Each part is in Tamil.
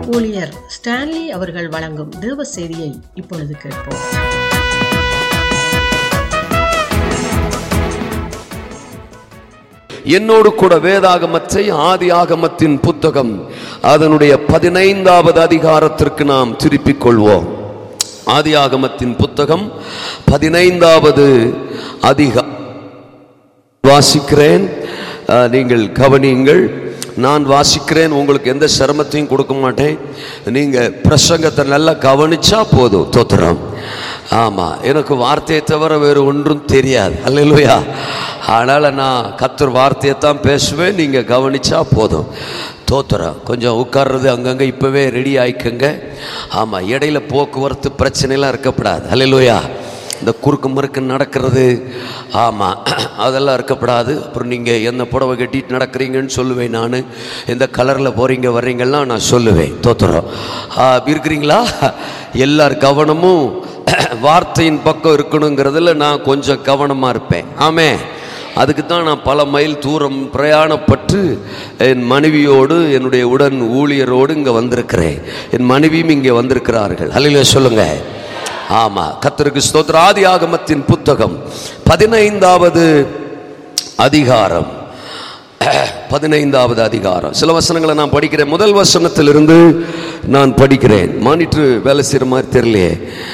ஊழியர் ஸ்டான்லி அவர்கள் வழங்கும் தேவ செய்தியை இப்பொழுது கேட்போம் என்னோடு கூட வேதாகமத்தை ஆதி ஆகமத்தின் புத்தகம் அதனுடைய பதினைந்தாவது அதிகாரத்திற்கு நாம் திருப்பிக் கொள்வோம் ஆதி ஆகமத்தின் புத்தகம் பதினைந்தாவது அதிகா வாசிக்கிறேன் அஹ், நீங்கள் கவனியுங்கள் நான் வாசிக்கிறேன் உங்களுக்கு எந்த சிரமத்தையும் கொடுக்க மாட்டேன் நீங்கள் பிரசங்கத்தை நல்லா கவனிச்சா போதும் தோத்துறோம் ஆமாம் எனக்கு வார்த்தையை தவிர வேறு ஒன்றும் தெரியாது அல்லையா அதனால் நான் கத்தர் வார்த்தையை தான் பேசுவேன் நீங்கள் கவனிச்சா போதும் தோத்துறோம் கொஞ்சம் உட்கார்றது அங்கங்கே இப்போவே ரெடி ஆயிக்கங்க ஆமாம் இடையில போக்குவரத்து பிரச்சனைலாம் இருக்கப்படாது அல்லையா இந்த குறுக்கு முறுக்கு நடக்கிறது ஆமாம் அதெல்லாம் இருக்கப்படாது அப்புறம் நீங்கள் என்ன புடவை கட்டிட்டு நடக்கிறீங்கன்னு சொல்லுவேன் நான் எந்த கலரில் போகிறீங்க வர்றீங்கலாம் நான் சொல்லுவேன் தோத்துறோம் ஆ, இருக்கிறீங்களா எல்லார் கவனமும் வார்த்தையின் பக்கம் இருக்கணுங்கிறதுல நான் கொஞ்சம் கவனமாக இருப்பேன் ஆமே அதுக்கு தான் நான் பல மைல் தூரம் பிரயாணப்பட்டு என் மனைவியோடு என்னுடைய உடன் ஊழியரோடு இங்கே வந்திருக்கிறேன் என் மனைவியும் இங்கே வந்திருக்கிறார்கள் அல்லையா சொல்லுங்கள் ஆமா கத்தருக்கு ஸ்தோத்திர ஆதி ஆகமத்தின் புத்தகம் பதினைந்தாவது அதிகாரம் பதினைந்தாவது அதிகாரம் சில வசனங்களை நான் படிக்கிறேன் முதல் வசனத்திலிருந்து நான் படிக்கிறேன் மானிட்ரு வேலை செய்கிற மாதிரி தெரியலையே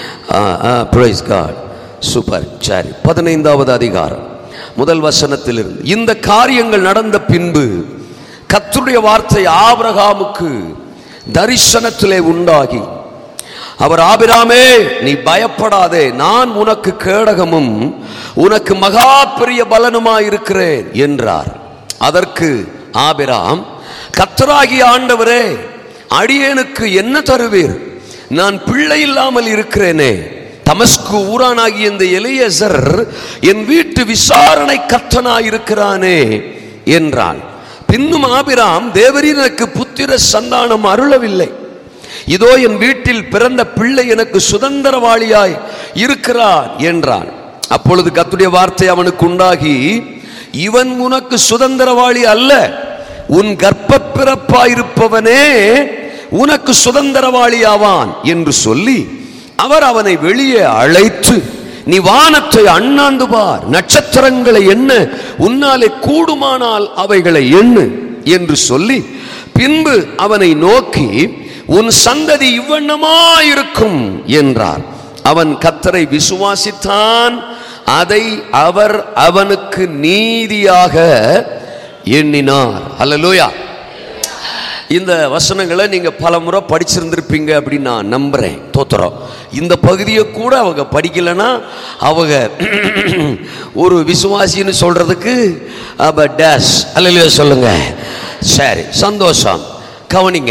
ப்ரைஸ் காட் சூப்பர் சரி பதினைந்தாவது அதிகாரம் முதல் வசனத்திலிருந்து இந்த காரியங்கள் நடந்த பின்பு கர்த்தருடைய வார்த்தை ஆபிரகாமுக்கு தரிசனத்திலே உண்டாகி அவர் ஆபிராமே நீ பயப்படாதே நான் உனக்கு கேடகமும் உனக்கு மகா பெரிய பலனுமாயிருக்கிறேன் என்றார் அதற்கு ஆபிராம் கத்தராகிய ஆண்டவரே அடியேனுக்கு என்ன தருவீர் நான் பிள்ளை இல்லாமல் இருக்கிறேனே தமஸ்கு ஊரானாகிய இந்த எலியசர் என் வீட்டு விசாரணை கத்தனாயிருக்கிறானே என்றான் பின்னும் ஆபிராம் தேவரீர் எனக்கு புத்திர சந்தானம் அருளவில்லை இதோ என் வீட்டில் பிறந்த பிள்ளை எனக்கு சுதந்திரவாளியாய் இருக்கிறான் என்றான் அப்பொழுது கத்துடைய வார்த்தை அவனுக்கு உண்டாகி இவன் உனக்கு சுதந்திரவாளி அல்ல உன் கர்ப்ப பிறப்பாயிருப்பவனே உனக்கு சுதந்திரவாளியாவான் என்று சொல்லி அவர் அவனை வெளியே அழைத்து நீ வானத்தை அண்ணாந்து பார் நட்சத்திரங்களை எண்ண உன்னாலே கூடுமானால் அவைகளை எண்ணு என்று சொல்லி பின்பு அவனை நோக்கி உன் சந்ததி இவ்வண்ணமாயிருக்கும் என்றார் அவன் கத்தரை விசுவாசித்தான் அதை அவர் அவனுக்கு நீதியாக எண்ணினார் அல்லேலூயா இந்த வசனங்களை நீங்க பல முறை படிச்சிருந்திருப்பீங்க அப்படின்னு நான் நம்புறேன் தோத்துறோம் இந்த பகுதியை கூட அவங்க படிக்கலைன்னா அவங்க ஒரு விசுவாசின்னு சொல்றதுக்கு அப்ப டேஷ் அல்லையா சொல்லுங்க சரி சந்தோஷம் கவனிங்க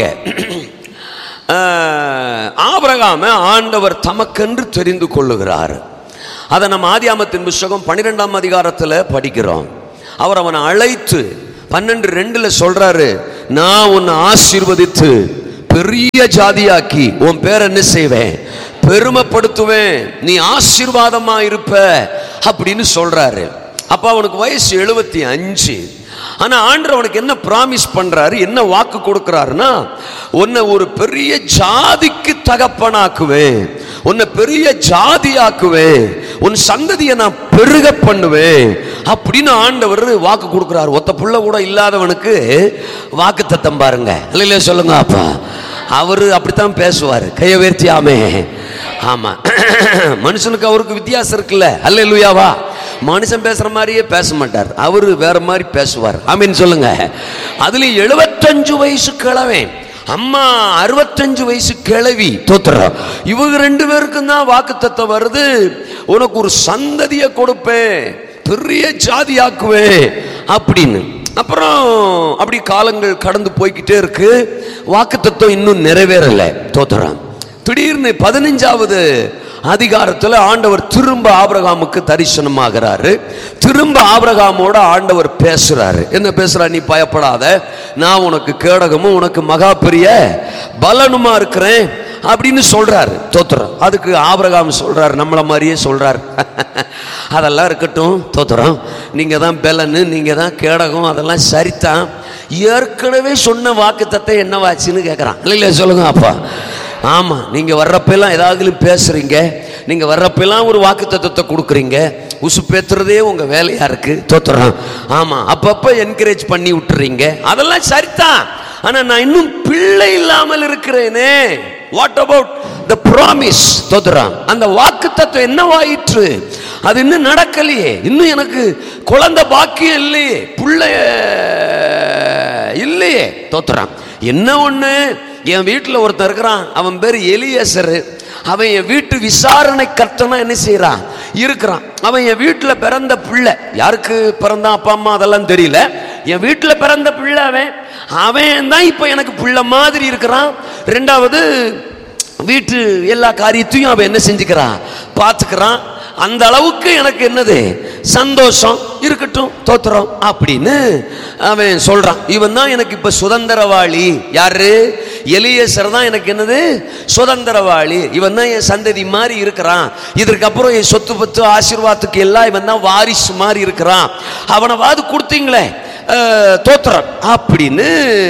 ஆஹ், ஆபிரகாம ஆண்டவர் தமக்கென்று தெரிந்து கொள்ளுகிறார் அதை நம்ம ஆதியாமத்தின் புஸ்தகம் பன்னிரெண்டாம் அதிகாரத்தில் படிக்கிறோம் அவர் அவனை அழைத்து பன்னெண்டு ரெண்டுல சொல்றாரு நான் உன்னை ஆசீர்வதித்து பெரிய ஜாதியாக்கி உன் பேர் என்ன செய்வேன் பெருமைப்படுத்துவேன் நீ ஆசீர்வாதமா இருப்ப அப்படின்னு சொல்றாரு அப்ப அவனுக்கு வயசு எழுபத்தி அஞ்சு ஆனா ஆண்டவர் அவனுக்கு என்ன பிராமிஸ் பண்றாரு என்ன வாக்கு கொடுக்கிறாருன்னா உன்னை ஒரு பெரிய ஜாதிக்கு தகப்பனாக்குவேன் உன்னை பெரிய ஜாதியாக்குவேன் உன் சந்ததியை நான் பெருக பண்ணுவேன் அப்படின்னு ஆண்டவர் வாக்கு கொடுக்கிறார் ஒத்த புள்ள கூட இல்லாதவனுக்கு வாக்கு தத்தம் பாருங்க இல்லையா சொல்லுங்க அப்பா அவரு அப்படித்தான் பேசுவார் கையை உயர்த்தியாமே ஆமா மனுஷனுக்கு அவருக்கு வித்தியாசம் இருக்குல்ல அல்ல மனுஷன் பேசுற மாதிரியே பேச மாட்டார் அவரு வேற மாதிரி பேசுவார் ஆமீன் சொல்லுங்க அதுலயும் எழுபத்தஞ்சு வயசு கிழவன் அம்மா அறுபத்தஞ்சு வயசு கிழவி தோத்துறோம் இவங்க ரெண்டு பேருக்கும் தான் வாக்கு வருது உனக்கு ஒரு சந்ததியை கொடுப்பேன் பெரிய ஜாதியாக்குவேன் அப்படின்னு அப்புறம் அப்படி காலங்கள் கடந்து போய்க்கிட்டே இருக்கு வாக்கு இன்னும் நிறைவேறல தோத்துறான் திடீர்னு பதினஞ்சாவது அதிகாரத்தில் ஆண்டவர் திரும்ப ஆபிரகாமுக்கு தரிசனமாகிறாரு திரும்ப ஆபிரகாமோட ஆண்டவர் பேசுறாரு என்ன பேசுறா நீ பயப்படாத நான் உனக்கு கேடகமும் உனக்கு மகா பெரிய பலனுமா இருக்கிறேன் அப்படின்னு சொல்றாரு தோத்துறோம் அதுக்கு ஆபிரகாம் சொல்றாரு நம்மள மாதிரியே சொல்றாரு அதெல்லாம் இருக்கட்டும் தோத்துறோம் நீங்க தான் பெலனு நீங்க தான் கேடகம் அதெல்லாம் சரிதான் ஏற்கனவே சொன்ன வாக்குத்தத்தை என்னவாச்சுன்னு கேட்குறான் இல்லைல்ல சொல்லுங்க அப்பா ஆமாம் நீங்கள் வர்றப்பெல்லாம் ஏதாவது பேசுகிறீங்க நீங்கள் வர்றப்பெல்லாம் ஒரு வாக்கு தத்துவத்தை கொடுக்குறீங்க உசு பேத்துறதே உங்கள் வேலையாக இருக்குது தோத்துறோம் ஆமாம் அப்பப்போ என்கரேஜ் பண்ணி விட்டுறீங்க அதெல்லாம் சரிதான் ஆனால் நான் இன்னும் பிள்ளை இல்லாமல் இருக்கிறேனே வாட் அபவுட் த ப்ராமிஸ் தோத்துறான் அந்த வாக்கு தத்துவம் என்னவாயிற்று அது இன்னும் நடக்கலையே இன்னும் எனக்கு குழந்தை பாக்கியம் இல்லையே பிள்ளைய இல்லையே தோத்துறான் என்ன ஒன்று என் வீட்டில் ஒருத்தன் இருக்கிறான் அவன் பேர் எலியசரு அவன் என் வீட்டு விசாரணை கர்த்தனா என்ன செய்கிறான் இருக்கிறான் அவன் என் வீட்டில் பிறந்த பிள்ளை யாருக்கு பிறந்தான் அப்பா அம்மா அதெல்லாம் தெரியல என் வீட்டில் பிறந்த பிள்ளை அவன் அவன் தான் இப்போ எனக்கு பிள்ளை மாதிரி இருக்கிறான் ரெண்டாவது வீட்டு எல்லா காரியத்தையும் அவன் என்ன செஞ்சுக்கிறான் பார்த்துக்கிறான் அந்த அளவுக்கு எனக்கு என்னது சந்தோஷம் இருக்கட்டும் தோத்துறோம் அப்படின்னு அவன் சொல்றான் இவன் தான் எனக்கு இப்ப சுதந்திரவாளி யாரு எலியேசர் தான் எனக்கு என்னது சுதந்திரவாளி இவன் தான் என் சந்ததி மாதிரி இருக்கிறான் இதற்கப்புறம் என் சொத்து பத்து ஆசீர்வாதத்துக்கு எல்லாம் இவன் தான் வாரிசு மாதிரி இருக்கிறான் அவனை வாது கொடுத்தீங்களே அஹ், தோத்துறான் அப்படின்னு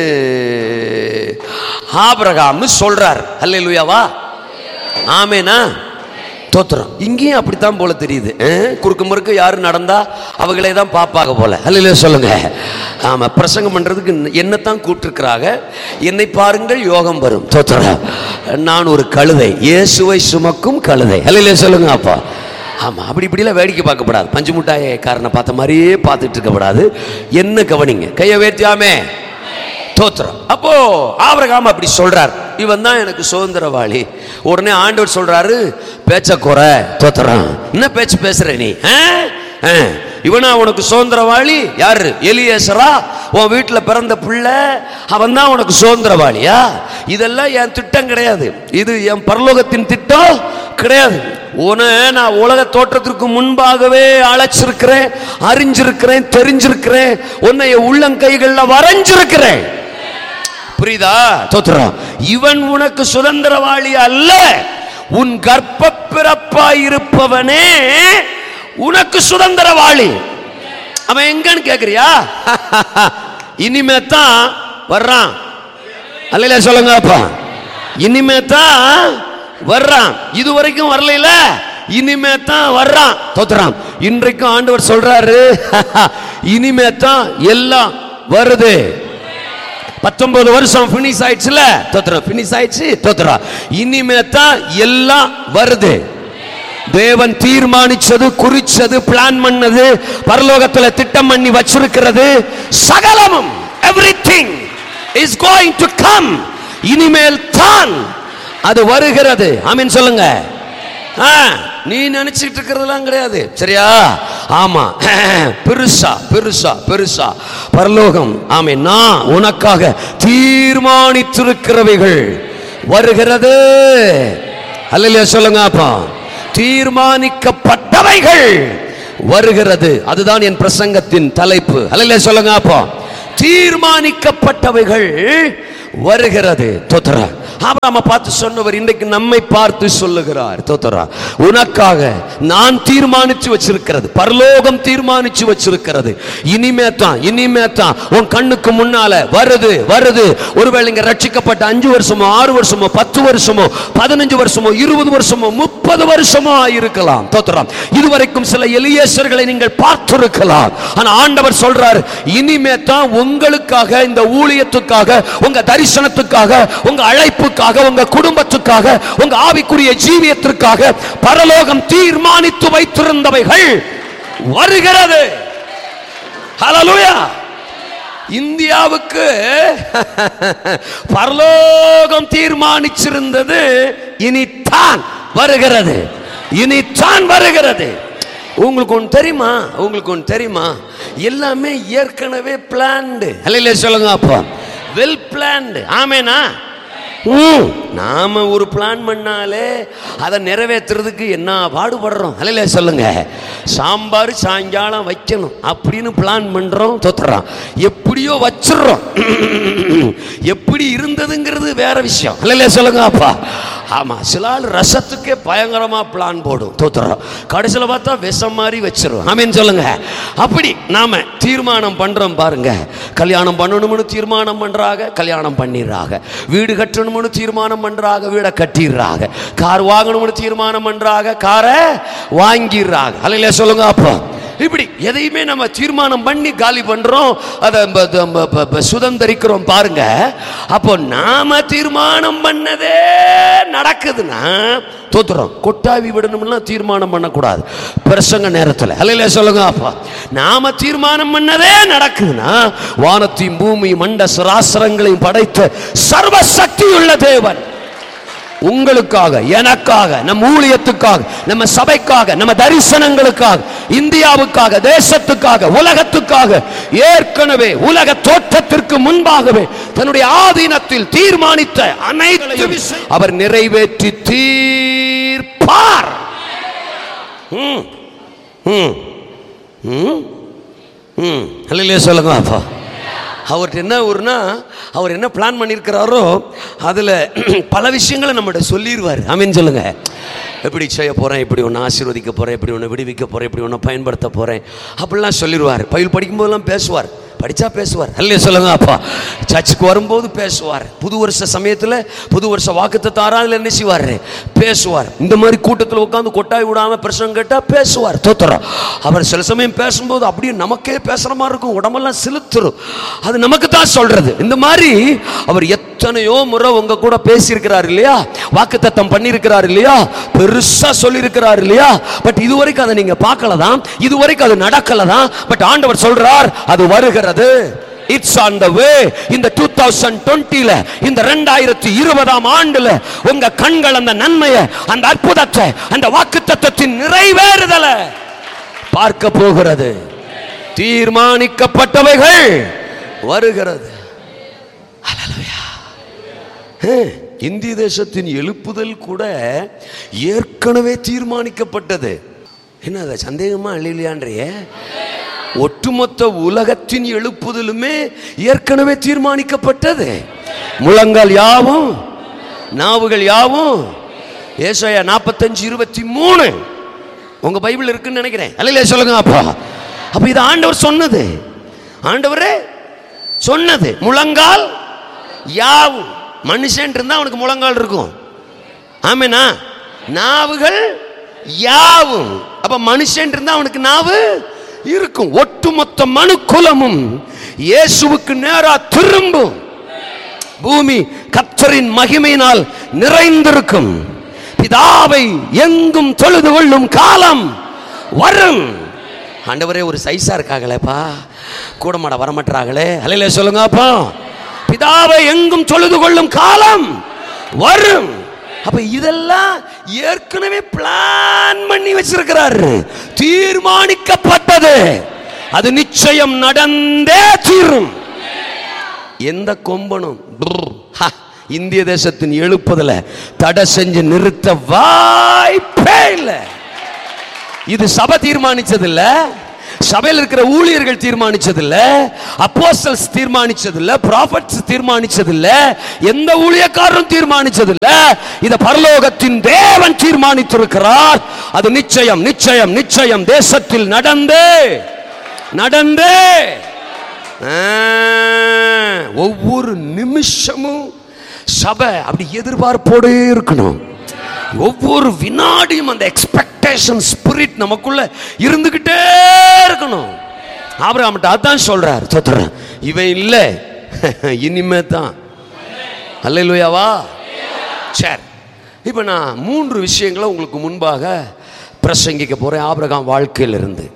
ஆபிரகாம் சொல்றார் அல்லேலூயாவா ஆமேனா தோத்துறோம் இங்கேயும் அப்படித்தான் போல தெரியுது அஹ், குறுக்கு முறுக்கு யாரு நடந்தா அவங்களே தான் பாப்பாக போல அல்ல சொல்லுங்க ஆமா பிரசங்கம் பண்றதுக்கு என்னத்தான் கூப்பிட்டுருக்கிறாங்க என்னை பாருங்கள் யோகம் வரும் தோத்துறோம் நான் ஒரு கழுதை இயேசுவை சுமக்கும் கழுதை அல்ல சொல்லுங்க அப்பா ஆமா அப்படி இப்படிலாம் வேடிக்கை பார்க்கப்படாது பஞ்சு முட்டாயை காரனை பார்த்த மாதிரியே பார்த்துட்டு இருக்கக்கூடாது என்ன கவனிங்க கையை வேர்த்தியாமே தோத்திரம் அப்போ ஆபிரகாம் அப்படி சொல்றார் இவன் தான் எனக்கு சுதந்திரவாளி உடனே ஆண்டவர் சொல்றாரு பேச்ச குறை தோத்துறான் என்ன பேச்சு பேசுற நீ ஆ? ஆ. இவனா உனக்கு சுதந்திரவாளி யாரு எலியேசரா உன் வீட்டில் பிறந்த பிள்ளை அவன் தான் உனக்கு சுதந்திரவாளியா இதெல்லாம் என் திட்டம் கிடையாது இது என் பரலோகத்தின் திட்டம் கிடையாது உன நான் உலக தோற்றத்திற்கு முன்பாகவே அழைச்சிருக்கிறேன் அறிஞ்சிருக்கிறேன் தெரிஞ்சிருக்கிறேன் உன்னை என் உள்ளங்கைகளில் வரைஞ்சிருக்கிறேன் புரியுதா தோத்துறோம் இவன் உனக்கு சுதந்திரவாளி அல்ல உன் கர்ப்ப பிறப்பாயிருப்பவனே உனக்கு சுதந்திரவாளி அவன் எங்கன்னு கேக்குறியா இனிமே தான் வர்றான் அல்ல சொல்லுங்க அப்பா இனிமே தான் வர்றான் இது வரைக்கும் வரல இனிமே தான் வர்றான் தோத்துறான் இன்றைக்கும் ஆண்டவர் சொல்றாரு இனிமே தான் எல்லாம் வருது பத்தொன்பது வருஷம் பினிஷ் ஆயிடுச்சுல தோத்துறோம் பினிஷ் ஆயிடுச்சு தோத்துறோம் இனிமே தான் எல்லாம் வருது தேவன் தீர்மானிச்சது குறிச்சது பிளான் பண்ணது பரலோகத்துல திட்டம் பண்ணி வச்சிருக்கிறது சகலமும் everything is going to come இனிமேல் தான் அது வருகிறது ஆமீன் சொல்லுங்க ஆ, நீ நினைச்சிட்டு இருக்கிறதெல்லாம் கிடையாது சரியா ஆமா பெருசா பெருசா பெருசா பரலோகம் ஆமே நான் உனக்காக தீர்மானித்திருக்கிறவைகள் வருகிறது அல்லையா சொல்லுங்க அப்பா தீர்மானிக்கப்பட்டவைகள் வருகிறது அதுதான் என் பிரசங்கத்தின் தலைப்பு அல்லையா சொல்லுங்க அப்பா தீர்மானிக்கப்பட்டவைகள் வருகிறது தோத்தரா ஆபிரகாம பார்த்து சொன்னவர் இன்றைக்கு நம்மை பார்த்து சொல்லுகிறார் தோத்தரா உனக்காக நான் தீர்மானிச்சு வச்சிருக்கிறது பரலோகம் தீர்மானிச்சு வச்சிருக்கிறது இனிமே தான் இனிமே தான் உன் கண்ணுக்கு முன்னால வருது வருது ஒருவேளை இங்க ரட்சிக்கப்பட்ட அஞ்சு வருஷமோ ஆறு வருஷமோ பத்து வருஷமோ பதினஞ்சு வருஷமோ இருபது வருஷமோ முப்பது வருஷமோ இருக்கலாம் தோத்துறாம் இதுவரைக்கும் சில எலியேசர்களை நீங்கள் பார்த்திருக்கலாம் ஆனா ஆண்டவர் சொல்றார் இனிமே தான் உங்களுக்காக இந்த ஊழியத்துக்காக உங்க தரிசனத்துக்காக உங்க அழைப்புக்காக உங்க குடும்பத்துக்காக உங்க ஆவிக்குரிய ஜீவியத்திற்காக பரலோகம் தீர்மானித்து வைத்திருந்தவைகள் வருகிறது ஹalleluya இந்தியாவுக்கு பரலோகம் தீர்மானிச்சிருந்தது இனித்தான் வருகிறது இனித்தான் வருகிறது உங்களுக்கு ஒன்று தெரியுமா உங்களுக்கு ஒன்று தெரியுமா எல்லாமே ஏற்கனவே பிளான்டு அல்ல சொல்லுங்க அப்போ வெல் பிளான்டு ஆமேனா ம், நாம ஒரு பிளான் பண்ணாலே அதை நிறைவேற்றுறதுக்கு என்ன பாடுபடுறோம் அல்ல சொல்லுங்க சாம்பார் சாயங்காலம் வைக்கணும் அப்படின்னு பிளான் பண்றோம் தொத்துறோம் எப்படியோ வச்சிடுறோம் எப்படி இருந்ததுங்கிறது வேற விஷயம் அல்ல சொல்லுங்க அப்பா ஆமா சில ஆள் ரசத்துக்கே பயங்கரமா பிளான் போடும் தோத்துறோம் கடைசியில் பார்த்தா விஷம் மாதிரி வச்சிரும் ஆமீன் சொல்லுங்க அப்படி நாம தீர்மானம் பண்றோம் பாருங்க கல்யாணம் பண்ணணும்னு தீர்மானம் பண்றாங்க கல்யாணம் பண்ணிடுறாங்க வீடு கட்டணும்னு தீர்மானம் பண்றாங்க வீடை கட்டிடுறாங்க கார் வாங்கணும்னு தீர்மானம் பண்றாங்க காரை வாங்கிடுறாங்க அல்லையா சொல்லுங்க அப்போ இப்படி எதையுமே நம்ம தீர்மானம் பண்ணி காலி பண்றோம் அதை ப- ப- ப- ப- ப- சுதந்திரிக்கிறோம் பாருங்க அப்போ நாம தீர்மானம் பண்ணதே நடக்குதுன்னா தோத்துறோம் கொட்டாவி விடணும்னா தீர்மானம் பண்ணக்கூடாது பிரசங்க நேரத்தில் அல்லையில சொல்லுங்க அப்பா நாம தீர்மானம் பண்ணதே நடக்குதுன்னா வானத்தையும் பூமியும் மண்ட சராசரங்களையும் படைத்த சர்வசக்தியுள்ள தேவன் உங்களுக்காக எனக்காக நம்ம ஊழியத்துக்காக நம்ம சபைக்காக நம்ம தரிசனங்களுக்காக இந்தியாவுக்காக தேசத்துக்காக உலகத்துக்காக ஏற்கனவே உலக தோற்றத்திற்கு முன்பாகவே தன்னுடைய ஆதீனத்தில் தீர்மானித்த அனைத்தையும் அவர் நிறைவேற்றி தீர்ப்பார் ம் ம் ம் ம் அல்லையே சொல்லுங்க அப்பா அவர்கிட்ட என்ன ஒருனா அவர் என்ன பிளான் பண்ணியிருக்கிறாரோ அதில் பல விஷயங்களை நம்மகிட்ட சொல்லிடுவார் ஆமீன் சொல்லுங்க எப்படி செய்ய போகிறேன் இப்படி ஒன்று ஆசீர்வதிக்க போகிறேன் இப்படி ஒன்று விடுவிக்க போகிறேன் இப்படி ஒன்று பயன்படுத்த போகிறேன் அப்படிலாம் சொல்லிடுவார் பயில் படிக்கும்போதெல்லாம் பேசுவார் படித்தா பேசுவார் அல்லையே சொல்லுங்க அப்பா சர்ச்சுக்கு வரும்போது பேசுவார் புது வருஷ சமயத்தில் புது வருஷ வாக்குத்த தாராதில் என்ன செய்வார் பேசுவார் இந்த மாதிரி கூட்டத்தில் உட்காந்து கொட்டாய் விடாமல் பிரசங்கம் கேட்டால் பேசுவார் தோத்துறோம் அவர் சில சமயம் பேசும்போது அப்படியே நமக்கே பேசுகிற மாதிரி இருக்கும் உடம்பெல்லாம் சிலுத்துரும் அது நமக்கு தான் சொல்றது இந்த மாதிரி அவர் எத்தனையோ முறை உங்க கூட பேசியிருக்கிறார் இல்லையா வாக்குத்தத்தம் பண்ணியிருக்கிறார் இல்லையா பெருசா சொல்லியிருக்கிறார் இல்லையா பட் இதுவரைக்கும் அதை நீங்க பார்க்கல தான் இதுவரைக்கும் அது நடக்கல தான் பட் ஆண்டவர் சொல்றார் அது வருகிறது இட்ஸ் ஆன் த வே இந்த டூ தௌசண்ட் டுவெண்ட்டில இந்த ரெண்டாயிரத்தி இருபதாம் ஆண்டுல உங்க கண்கள் அந்த நன்மையை அந்த அற்புதத்தை அந்த வாக்குத்தத்தத்தின் நிறைவேறுதலை பார்க்க போகிறது தீர்மானிக்கப்பட்டவைகள் வருகிறது ஹalleluya. ஏ, இந்திய தேசத்தின் எழுப்புதல் கூட ஏற்கனவே தீர்மானிக்கப்பட்டது என்ன அதை சந்தேகமா இல்லையான்றிய ஒட்டுமொத்த உலகத்தின் எழுப்புதலுமே ஏற்கனவே தீர்மானிக்கப்பட்டது முழங்கால் யாவும் நாவுகள் யாவும் ஏசாயா நாற்பத்தஞ்சு இருபத்தி மூணு உங்க பைபிள் இருக்குன்னு நினைக்கிறேன் அல்லையா சொல்லுங்க அப்பா அப்ப இது ஆண்டவர் சொன்னது ஆண்டவரே சொன்னது முழங்கால் யாவும் மனுஷன் இருந்தா அவனுக்கு முழங்கால் இருக்கும் ஆமேனா நாவுகள் யாவும் அப்ப மனுஷன் இருந்தா அவனுக்கு நாவு இருக்கும் ஒட்டுமொத்த மனுக்குலமும் இயேசுவுக்கு நேரா திரும்பும் பூமி கர்த்தரின் மகிமையினால் நிறைந்திருக்கும் பிதாவை எங்கும் தொழுது கொள்ளும் காலம் வரும் ஆண்டவரே ஒரு சைஸா இருக்காங்களேப்பா கூட மாட வரமாட்டாங்களே அலையில சொல்லுங்கப்பா பிதாவை எங்கும் தொழுது கொள்ளும் காலம் வரும் அப்ப இதெல்லாம் ஏற்கனவே பிளான் பண்ணி வச்சிருக்கிறாரு தீர்மானிக்கப்பட்டது அது நிச்சயம் நடந்தே தீரும் எந்த கொம்பனும் brr, ஹ, இந்திய தேசத்தின் எழுப்புதல தடை செஞ்சு நிறுத்த வாய்ப்பே இல்லை இது சபை தீர்மானிச்சது இல்ல சபையில் இருக்கிற ஊழியர்கள் தீர்மானிச்சது இல்ல அப்போஸ்தலஸ் தீர்மானிச்சது இல்ல ப்ராஃபட்ஸ் தீர்மானிச்சது இல்ல எந்த ஊழியக்காரரும் தீர்மானிச்சது இல்ல இத பரலோகத்தின் தேவன் தீர்மானித்திருக்கிறார் அது நிச்சயம் நிச்சயம் நிச்சயம் தேசத்தில் நடந்தே நடந்தே ஆ, ஒவ்வொரு நிமிஷமும் சபை அப்படி எதிர்பார்ப்போடே இருக்கணும் ஒவ்வொரு வினாடியும் அந்த எக்ஸ்பெக்டேஷன் ஸ்பிரிட் நமக்குள்ள இருந்துகிட்டே இருக்கணும் ஆபிரகாம்கிட்ட அதான் சொல்றார் தோத்துறேன் இவன் இல்லை இனிமே தான் அல்லையா சரி இப்போ நான் மூன்று விஷயங்களை உங்களுக்கு முன்பாக பிரசங்கிக்க போறேன் ஆபிரகாம் வாழ்க்கையிலிருந்து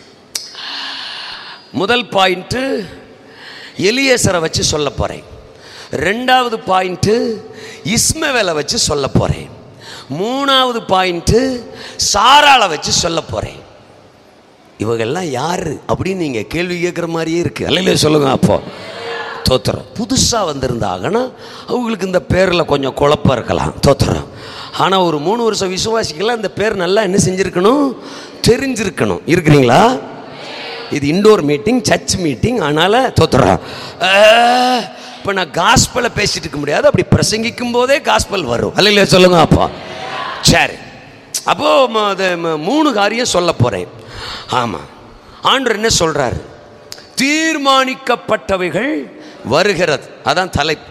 முதல் பாயிண்ட்டு எலியேசரை வச்சு சொல்ல போகிறேன் ரெண்டாவது பாயிண்ட்டு இஸ்மவேலை வச்சு சொல்ல போகிறேன் மூணாவது பாயிண்ட்டு சாராளை வச்சு சொல்ல போகிறேன் இவங்கெல்லாம் யாரு அப்படின்னு நீங்கள் கேள்வி கேட்குற மாதிரியே இருக்கு அல்லையிலே சொல்லுங்க அப்போ தோத்திரம் புதுசாக வந்திருந்தாங்கன்னா அவங்களுக்கு இந்த பேரில் கொஞ்சம் குழப்பம் இருக்கலாம் தோத்திரம் ஆனால் ஒரு மூணு வருஷம் விசுவாசிக்கெல்லாம் இந்த பேர் நல்லா என்ன செஞ்சுருக்கணும் தெரிஞ்சிருக்கணும் இருக்கிறீங்களா இது இண்டோர் மீட்டிங் சர்ச் மீட்டிங் அதனால் தோத்துறோம் இப்போ நான் காஸ்பலை பேசிட்டு இருக்க முடியாது அப்படி பிரசங்கிக்கும் போதே காஸ்பல் வரும் அல்லையா சொல்லுங்க அப்பா சரி அப்போ ம- அது ம- மூணு காரியம் சொல்ல போறேன் ஆமா ஆண்டவர் என்ன சொல்றாரு தீர்மானிக்கப்பட்டவைகள் வருகிறது அதான் தலைப்பு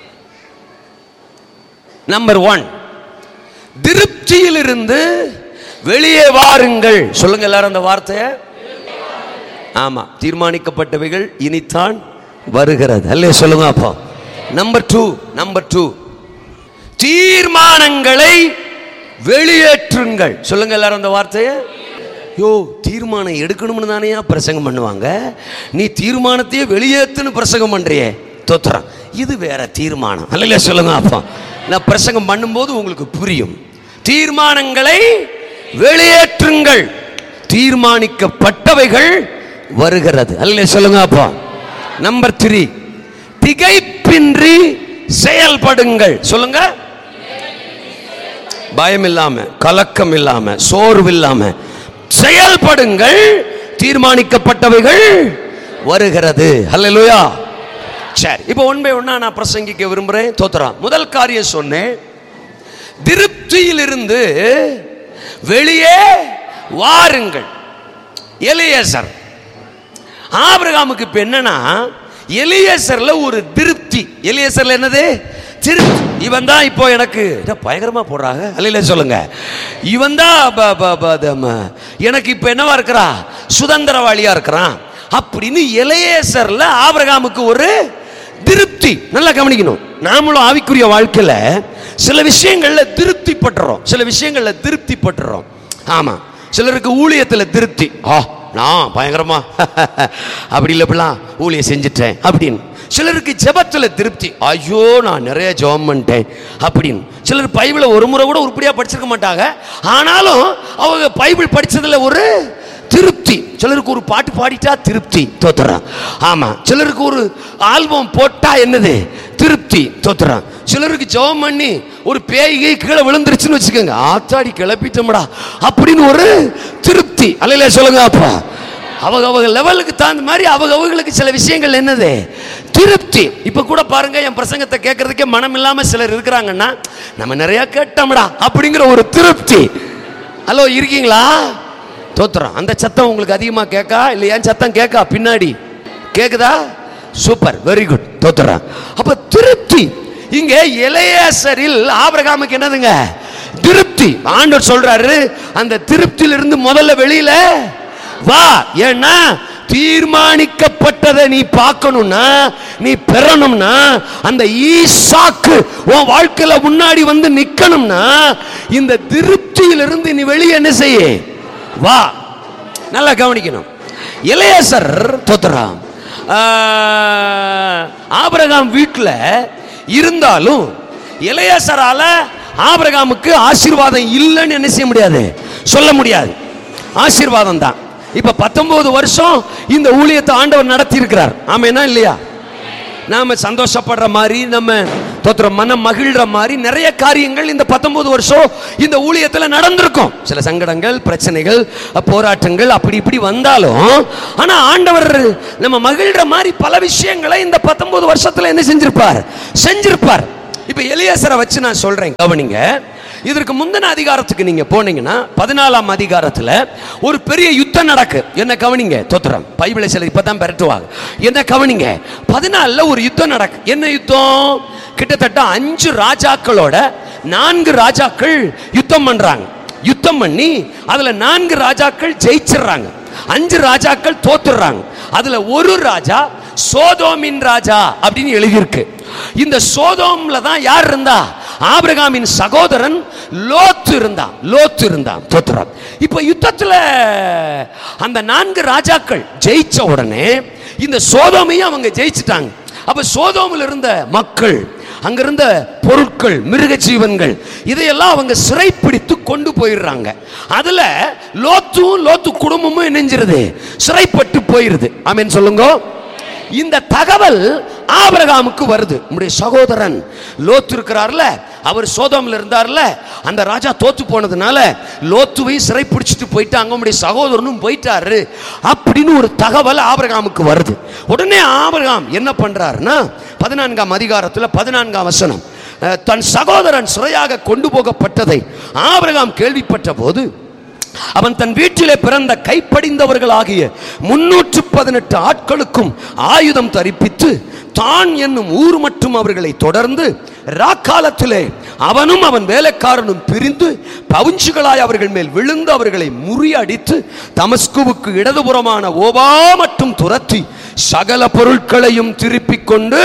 நம்பர் ஒன் திருப்தியிலிருந்து வெளியே வாருங்கள் சொல்லுங்க எல்லாரும் அந்த வார்த்தையை ஆமா தீர்மானிக்கப்பட்டவைகள் இனித்தான் வருகிறது அல்லே சொல்லுங்க அப்போ நம்பர் டூ நம்பர் டூ தீர்மானங்களை வெளியேற்றுங்கள் சொல்லுங்க எல்லாரும் அந்த வார்த்தையை யோ தீர்மானம் எடுக்கணும்னு தானே பிரசங்கம் பண்ணுவாங்க நீ தீர்மானத்தையே வெளியேற்றுன்னு பிரசங்கம் பண்றியே தோத்துறான் இது வேற தீர்மானம் அல்ல சொல்லுங்க அப்பா நான் பிரசங்கம் பண்ணும்போது உங்களுக்கு புரியும் தீர்மானங்களை வெளியேற்றுங்கள் தீர்மானிக்கப்பட்டவைகள் வருகிறது அல்ல சொல்லுங்க அப்பா நம்பர் த்ரீ திகைப்பின்றி செயல்படுங்கள் சொல்லுங்க பயம் இல்லாம கலக்கம் இல்லாம சோர்வு இல்லாம செயல்படுங்கள் தீர்மானிக்கப்பட்டவைகள் வருகிறது ஹalleluya சரி இப்போ ஒன் பை ஒன்னா நான் பிரசங்கிக்க விரும்புறேன் தோத்துறா முதல் காரியம் சொன்னேன் திருப்தியிலிருந்து வெளியே வாருங்கள் எலியேசர் ஆபிரகாமுக்கு இப்ப என்னன்னா எலியேசர்ல ஒரு திருப்தி எலியேசர்ல என்னது திருப்தி இவன் தான் இப்போ எனக்கு என்ன பயங்கரமா போடுறாங்க அல்லையில சொல்லுங்க இவன் தான் ப- ப- ப- த- ம- எனக்கு இப்போ என்னவா இருக்கிறா சுதந்திரவாளியா இருக்கிறான் அப்படின்னு எலியேசர்ல ஆபிரகாமுக்கு ஒரு திருப்தி நல்லா கவனிக்கணும் நாமளும் ஆவிக்குரிய வாழ்க்கையில சில விஷயங்கள்ல திருப்தி பட்டுறோம் சில விஷயங்கள்ல திருப்தி பட்டுறோம் ஆமா சிலருக்கு ஊழியத்துல திருப்தி ஆ நான் பயங்கரமா அப்படி இல்லை இப்படிலாம் ஊழியம் செஞ்சுட்டேன் அப்படின்னு சிலருக்கு ஜெபத்துல திருப்தி ஐயோ நான் நிறைய ஜெபம் பண்ணிட்டேன் அப்படின்னு சிலர் பைபிளை ஒரு முறை கூட உருப்படியா படிச்சிருக்க மாட்டாங்க ஆனாலும் அவங்க பைபிள் படிச்சதுல ஒரு திருப்தி சிலருக்கு ஒரு பாட்டு பாடிட்டா திருப்தி தோத்துறான் ஆமா சிலருக்கு ஒரு ஆல்பம் போட்டா என்னது திருப்தி தோத்துறான் சிலருக்கு ஜெபம் பண்ணி ஒரு பேய்கை கீழே விழுந்துருச்சுன்னு வச்சுக்கோங்க ஆத்தாடி கிளப்பிட்டோம்டா அப்படின்னு ஒரு திருப்தி அல்லையில சொல்லுங்க அப்பா அவங்க அவங்க லெவலுக்கு தகுந்த மாதிரி அவங்க அவங்களுக்கு சில விஷயங்கள் என்னது திருப்தி இப்ப கூட பாருங்க என் பிரசங்கத்தை கேட்கறதுக்கே மனம் இல்லாம சிலர் இருக்கிறாங்கன்னா நம்ம நிறைய கேட்டோம்டா அப்படிங்கிற ஒரு திருப்தி ஹலோ இருக்கீங்களா தோத்துறோம் அந்த சத்தம் உங்களுக்கு அதிகமா கேட்கா இல்லை என் சத்தம் கேட்கா பின்னாடி கேக்குதா சூப்பர் வெரி குட் தோத்துறோம் அப்ப திருப்தி இங்க இளையசரில் ஆபிரகாமுக்கு என்னதுங்க திருப்தி ஆண்டவர் சொல்றாரு அந்த திருப்தியிலிருந்து முதல்ல வெளியில வா ஏன்னா தீர்மானிக்கப்பட்டதை நீ பார்க்கணும்னா நீ பெறணும்னா அந்த ஈசாக்கு உன் வாழ்க்கையில முன்னாடி வந்து நிக்கணும்னா இந்த திருப்தியிலிருந்து நீ வெளியே என்ன செய்ய வா நல்லா கவனிக்கணும் இளையசர் தோத்துறாம் ஆபிரகாம் வீட்டில் இருந்தாலும் இளையசரால ஆபிரகாமுக்கு ஆசீர்வாதம் இல்லைன்னு என்ன செய்ய முடியாது சொல்ல முடியாது ஆசீர்வாதம் தான் இப்ப பத்தொன்பது வருஷம் இந்த ஊழியத்தை ஆண்டவர் நடத்தி இருக்கிறார் ஆமேனா இல்லையா நாம சந்தோஷப்படுற மாதிரி நம்ம தோத்துற மனம் மகிழ்ற மாதிரி நிறைய காரியங்கள் இந்த பத்தொன்பது வருஷம் இந்த ஊழியத்துல நடந்திருக்கும் சில சங்கடங்கள் பிரச்சனைகள் போராட்டங்கள் அப்படி இப்படி வந்தாலும் ஆனா ஆண்டவர் நம்ம மகிழ்ற மாதிரி பல விஷயங்களை இந்த பத்தொன்பது வருஷத்துல என்ன செஞ்சிருப்பார் செஞ்சிருப்பார் இப்ப எலியாசரை வச்சு நான் சொல்றேன் கவனிங்க இதற்கு முந்தின அதிகாரத்துக்கு நீங்க போனீங்கன்னா பதினாலாம் அதிகாரத்துல ஒரு பெரிய யுத்தம் நடக்கு என்ன கவனிங்க தோத்திரம் பைபிளை சில இப்பதான் பெரட்டுவாங்க என்ன கவனிங்க பதினாலுல ஒரு யுத்தம் நடக்கு என்ன யுத்தம் கிட்டத்தட்ட அஞ்சு ராஜாக்களோட நான்கு ராஜாக்கள் யுத்தம் பண்றாங்க யுத்தம் பண்ணி அதுல நான்கு ராஜாக்கள் ஜெயிச்சிடுறாங்க அஞ்சு ராஜாக்கள் தோத்துடுறாங்க அதுல ஒரு ராஜா சோதோமின் ராஜா அப்படின்னு எழுதியிருக்கு இந்த சோதோம்ல தான் யார் இருந்தா ஆபிரகாமின் சகோதரன் லோத்து இருந்தான் லோத்து இருந்தான் தோத்துறான் இப்ப யுத்தத்துல அந்த நான்கு ராஜாக்கள் ஜெயிச்ச உடனே இந்த சோதோமையும் அவங்க ஜெயிச்சிட்டாங்க அப்ப சோதோமில் இருந்த மக்கள் அங்க இருந்த பொருட்கள் மிருக ஜீவன்கள் இதையெல்லாம் அவங்க சிறைப்பிடித்து கொண்டு போயிடுறாங்க அதுல லோத்தும் லோத்து குடும்பமும் இணைஞ்சிருது சிறைப்பட்டு போயிருது ஆமென் சொல்லுங்க இந்த தகவல் ஆபிரகாமுக்கு வருது நம்முடைய சகோதரன் லோத்து இருக்கிறார்ல அவர் சோதோமில் இருந்தார்ல அந்த ராஜா தோத்து போனதுனால லோத்துவையும் சிறை பிடிச்சிட்டு போயிட்டு அங்கமுடைய சகோதரனும் போயிட்டாரு அப்படின்னு ஒரு தகவல் ஆபிரகாமுக்கு வருது உடனே ஆபிரகாம் என்ன பண்றாருன்னா பதினான்காம் அதிகாரத்துல பதினான்காம் வசனம் அஹ், தன் சகோதரன் சிறையாக கொண்டு போகப்பட்டதை ஆபிரகாம் கேள்விப்பட்ட போது அவன் தன் வீட்டிலே பிறந்த கைப்படிந்தவர்களாகிய முன்னூற்று பதினெட்டு ஆட்களுக்கும் ஆயுதம் தரிப்பித்து தான் என்னும் ஊர் மற்றும் அவர்களை தொடர்ந்து ராக்காலத்திலே அவனும் அவன் வேலைக்காரனும் பிரிந்து பவுஞ்சுகளாய் அவர்கள் மேல் விழுந்து அவர்களை முறியடித்து தமஸ்குவுக்கு இடதுபுறமான ஓபா மற்றும் துரத்தி சகல பொருட்களையும் திருப்பிக் கொண்டு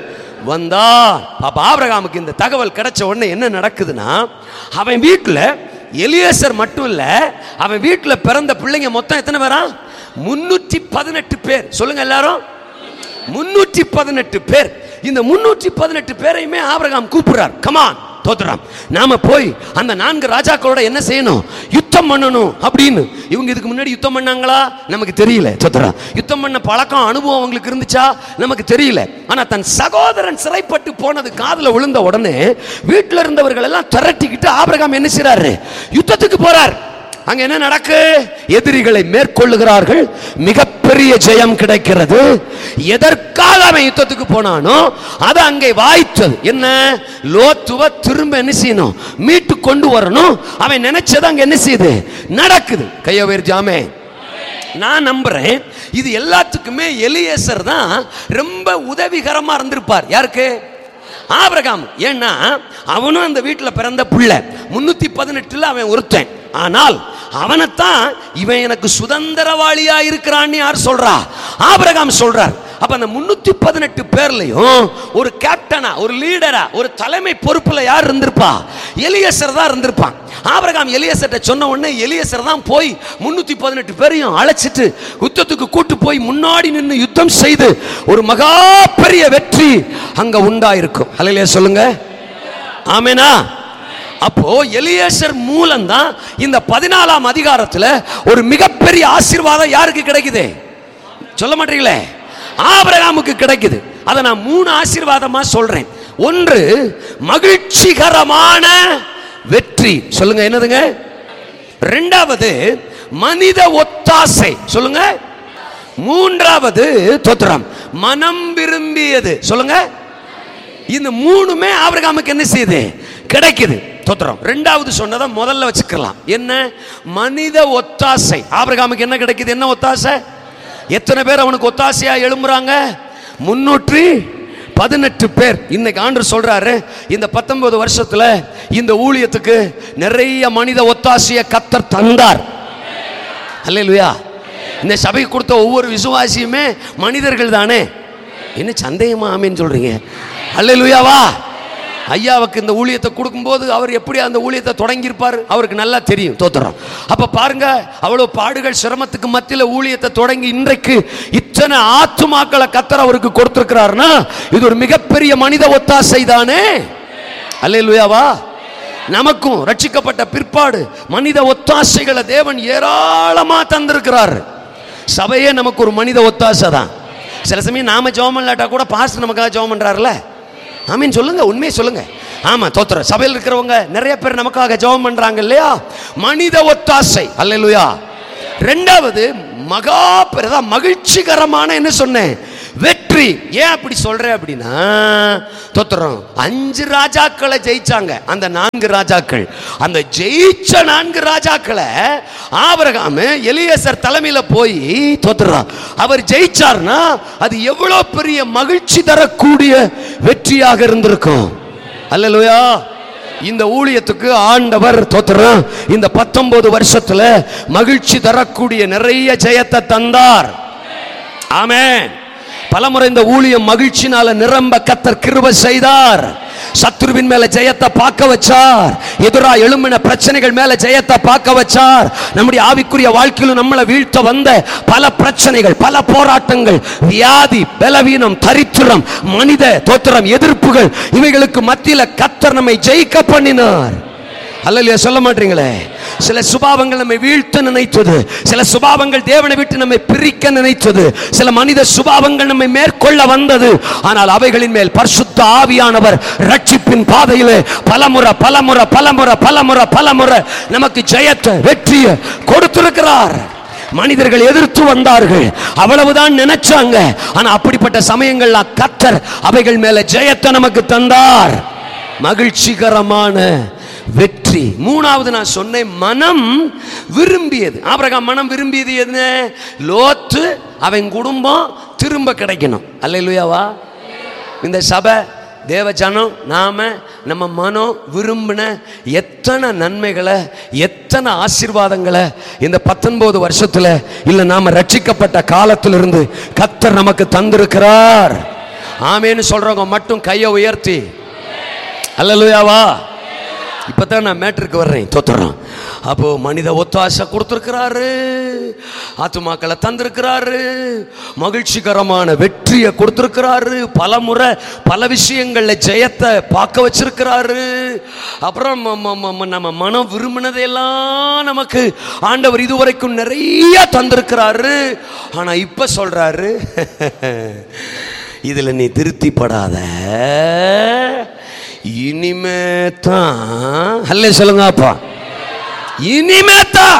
வந்தான் அப்ப ஆபிரகாமுக்கு இந்த தகவல் கிடைச்ச உடனே என்ன நடக்குதுன்னா அவன் வீட்டுல எலியேசர் மட்டும் இல்ல அவன் வீட்டுல பிறந்த பிள்ளைங்க மொத்தம் எத்தனை பேரா முன்னூற்றி பதினெட்டு பேர் சொல்லுங்க எல்லாரும் முன்னூற்றி பதினெட்டு பேர் இந்த முன்னூற்றி பதினெட்டு பேரையுமே ஆபிரகாம் கூப்பிடுறார் கமான் தோத்துறாம் நாம போய் அந்த நான்கு ராஜாக்களோட என்ன செய்யணும் யுத்தம் பண்ணணும் அப்படின்னு இவங்க இதுக்கு முன்னாடி யுத்தம் பண்ணாங்களா நமக்கு தெரியல தோத்துறா யுத்தம் பண்ண பழக்கம் அனுபவம் அவங்களுக்கு இருந்துச்சா நமக்கு தெரியல ஆனா தன் சகோதரன் சிறைப்பட்டு போனது காதுல விழுந்த உடனே வீட்டுல இருந்தவர்கள் எல்லாம் திரட்டிக்கிட்டு ஆபிரகாம் என்ன செய்றாரு யுத்தத்துக்கு போறார் அங்க என்ன நடக்கு எதிரிகளை மேற்கொள்ளுகிறார்கள் மிகப்பெரிய ஜெயம் கிடைக்கிறது எதற்காக அவன் யுத்தத்துக்கு போனானோ அது அங்கே வாய்த்தது என்ன லோத்துவ திரும்ப என்ன செய்யணும் மீட்டு கொண்டு வரணும் அவன் நினைச்சது அங்க என்ன செய்யுது நடக்குது கைய உயர்த்தாமே நான் நம்புறேன் இது எல்லாத்துக்குமே எலியேசர் தான் ரொம்ப உதவிகரமா இருந்திருப்பார் யாருக்கு ஆபிரகாம் ஏன்னா அவனும் அந்த வீட்டில் பிறந்த பிள்ளை முன்னூத்தி பதினெட்டுல அவன் ஒருத்தன் ஆனால் அவனைத்தான் இவன் எனக்கு சுதந்திரவாளியா இருக்கிறான்னு யார் சொல்றா ஆபிரகாம் சொல்றார் அப்ப அந்த முன்னூத்தி பதினெட்டு பேர்லயும் ஒரு கேப்டனா ஒரு லீடரா ஒரு தலைமை பொறுப்புல யார் இருந்திருப்பா எலியசர் தான் இருந்திருப்பான் ஆபிரகாம் எலியசர்ட்ட சொன்ன உடனே எலியசர் தான் போய் முன்னூத்தி பதினெட்டு பேரையும் அழைச்சிட்டு யுத்தத்துக்கு கூட்டு போய் முன்னாடி நின்று யுத்தம் செய்து ஒரு மகா பெரிய வெற்றி அங்க உண்டாயிருக்கும் அல்லையா சொல்லுங்க ஆமெனா அப்போ எலியேசர் மூலம் தான் இந்த பதினாலாம் அதிகாரத்துல ஒரு மிகப்பெரிய ஆசீர்வாதம் யாருக்கு கிடைக்குது சொல்ல மாட்டீங்களே ஆபிரகாமுக்கு கிடைக்குது அதை நான் மூணு ஆசீர்வாதமா சொல்றேன் ஒன்று மகிழ்ச்சிகரமான வெற்றி சொல்லுங்க என்னதுங்க ரெண்டாவது மனித ஒத்தாசை சொல்லுங்க மூன்றாவது தோத்திரம் மனம் விரும்பியது சொல்லுங்க இந்த மூணுமே ஆபிரகாமுக்கு என்ன செய்யுது கிடைக்குது தோத்திரம் ரெண்டாவது சொன்னதை முதல்ல வச்சுக்கலாம் என்ன மனித ஒத்தாசை ஆபிரகாமுக்கு என்ன கிடைக்குது என்ன ஒத்தாசை எத்தனை பேர் அவனுக்கு ஒத்தாசையா எழும்புறாங்க முன்னூற்றி பதினெட்டு பேர் இன்னைக்கு ஆண்டு சொல்றாரு இந்த பத்தொன்பது வருஷத்துல இந்த ஊழியத்துக்கு நிறைய மனித ஒத்தாசையை கத்தர் தந்தார் அல்லேலூயா இந்த சபைக்கு கொடுத்த ஒவ்வொரு விசுவாசியுமே மனிதர்கள் தானே என்ன சந்தேகமா ஆமேன்னு சொல்றீங்க அல்லேலூயாவா ஐயாவுக்கு இந்த ஊழியத்தை கொடுக்கும்போது அவர் எப்படி அந்த ஊழியத்தை தொடங்கியிருப்பார் அவருக்கு நல்லா தெரியும் தோத்துறோம் அப்ப பாருங்க அவ்வளவு பாடுகள் சிரமத்துக்கு மத்தியில் ஊழியத்தை தொடங்கி இன்றைக்கு இத்தனை ஆத்துமாக்களை கத்தர் அவருக்கு கொடுத்திருக்கிறாருன்னா இது ஒரு மிகப்பெரிய மனித ஒத்தாசை தானே அல்லேலூயாவா நமக்கும் ரட்சிக்கப்பட்ட பிற்பாடு மனித ஒத்தாசைகளை தேவன் ஏராளமா தந்திருக்கிறார் சபையே நமக்கு ஒரு மனித ஒத்தாசை தான் சில சமயம் நாம ஜெபம் இல்லாட்டா கூட பாஸ்டர் நமக்காக ஜெபம் பண்றாருல ஆமீன் சொல்லுங்க உண்மையை சொல்லுங்க ஆமா தோத்திர சபையில் இருக்கிறவங்க நிறைய பேர் நமக்காக ஜெபம் பண்றாங்க இல்லையா மனித ஒத்தாசை அல்லேலூயா ரெண்டாவது மகா பெரிதா மகிழ்ச்சிகரமான என்ன சொன்னேன் வெற்றி ஏன் அப்படி சொல்றேன் அப்படின்னா தோத்துறோம் அஞ்சு ராஜாக்களை ஜெயிச்சாங்க அந்த நான்கு ராஜாக்கள் அந்த ஜெயிச்ச நான்கு ராஜாக்களை ஆபரகாம எலியேசர் தலைமையில போய் தோத்துறான் அவர் ஜெயிச்சார்னா அது எவ்வளவு பெரிய மகிழ்ச்சி தரக்கூடிய வெற்றியாக இருந்திருக்கும் அல்லேலூயா இந்த ஊழியத்துக்கு ஆண்டவர் தோத்துறான் இந்த பத்தொன்பது வருஷத்துல மகிழ்ச்சி தரக்கூடிய நிறைய ஜெயத்தை தந்தார் ஆமென் பலமுறை இந்த ஊழியம் மகிழ்ச்சினால நிரம்ப கத்தர் கிருப செய்தார் சத்துருவின் மேல ஜெயத்தை பார்க்க வச்சார் எதிரா எழும்பின பிரச்சனைகள் மேல ஜெயத்தை பார்க்க வச்சார் நம்முடைய ஆவிக்குரிய வாழ்க்கையிலும் நம்மளை வீழ்த்த வந்த பல பிரச்சனைகள் பல போராட்டங்கள் வியாதி பலவீனம் தரித்திரம் மனித தோத்திரம் எதிர்ப்புகள் இவைகளுக்கு மத்தியில கத்தர் நம்மை ஜெயிக்க பண்ணினார் அல்லையா சொல்ல மாட்டீங்களே சில சுபாவங்கள் நம்மை வீழ்த்த நினைத்தது சில சுபாவங்கள் தேவனை விட்டு நம்மை பிரிக்க நினைத்தது சில மனித சுபாவங்கள் நம்மை மேற்கொள்ள வந்தது ஆனால் அவைகளின் மேல் பரிசுத்த ஆவியானவர் ரட்சிப்பின் பாதையிலே பலமுறை பலமுறை பலமுறை பலமுறை பலமுறை நமக்கு ஜெயத்தை வெற்றியை கொடுத்திருக்கிறார் மனிதர்கள் எதிர்த்து வந்தார்கள் அவ்வளவுதான் நினைச்சாங்க ஆனா அப்படிப்பட்ட சமயங்கள்ல கத்தர் அவைகள் மேல ஜெயத்தை நமக்கு தந்தார் மகிழ்ச்சிகரமான வெற்றி மூணாவது நான் சொன்னேன் மனம் விரும்பியது ஆபிரகாம் மனம் விரும்பியது என்ன லோத்து அவன் குடும்பம் திரும்ப கிடைக்கணும் அல்லையா இந்த சபை தேவ ஜனம் நாம நம்ம மனம் விரும்பின எத்தனை நன்மைகளை எத்தனை ஆசீர்வாதங்களை இந்த பத்தொன்பது வருஷத்துல இல்ல நாம ரட்சிக்கப்பட்ட காலத்திலிருந்து கத்தர் நமக்கு தந்திருக்கிறார் ஆமேன்னு சொல்றவங்க மட்டும் கையை உயர்த்தி அல்லலுயாவா இப்பதான் நான் மேட்டருக்கு வர்றேன் தோத்துறோம் அப்போ மனித ஒத்தாசை கொடுத்துருக்கிறாரு ஆத்துமாக்களை தந்திருக்கிறாரு மகிழ்ச்சிகரமான வெற்றியை கொடுத்துருக்கிறாரு பல முறை பல விஷயங்கள்ல ஜெயத்தை பார்க்க வச்சிருக்கிறாரு அப்புறம் ம- ம- ம- நம்ம மனம் விரும்பினதையெல்லாம் நமக்கு ஆண்டவர் இதுவரைக்கும் நிறைய தந்திருக்கிறாரு ஆனா இப்ப சொல்றாரு இதுல நீ திருப்திப்படாத இனிமே தான் அல்ல சொல்லுங்க அப்பா இனிமே தான்